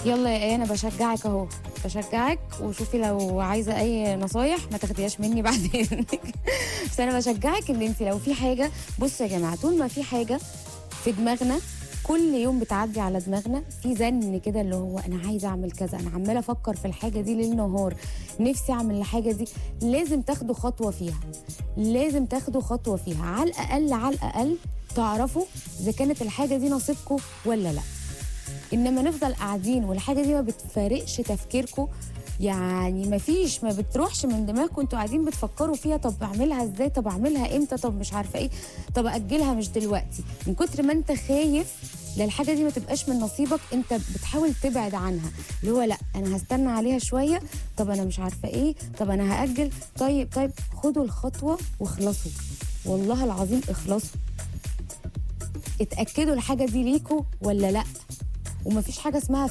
يلا يا ايه انا بشجعك اهو بشجعك وشوفي لو عايزه اي نصايح ما تاخديهاش مني بعدين بس انا بشجعك ان انت لو في حاجه بصوا يا جماعه طول ما في حاجه في دماغنا كل يوم بتعدي على دماغنا في زن كده اللي هو انا عايزه اعمل كذا انا عماله افكر في الحاجه دي ليل نهار نفسي اعمل الحاجه دي لازم تاخدوا خطوه فيها لازم تاخدوا خطوه فيها على الاقل على الاقل تعرفوا اذا كانت الحاجه دي نصيبكم ولا لا انما نفضل قاعدين والحاجه دي ما بتفارقش تفكيركم يعني ما فيش ما بتروحش من دماغكم انتوا قاعدين بتفكروا فيها طب اعملها ازاي طب اعملها امتى طب مش عارفه ايه طب اجلها مش دلوقتي من كتر ما انت خايف لا الحاجه دي ما تبقاش من نصيبك انت بتحاول تبعد عنها اللي هو لا انا هستنى عليها شويه طب انا مش عارفه ايه طب انا هاجل طيب طيب خدوا الخطوه واخلصوا والله العظيم اخلصوا اتاكدوا الحاجه دي ليكوا ولا لا ومفيش حاجه اسمها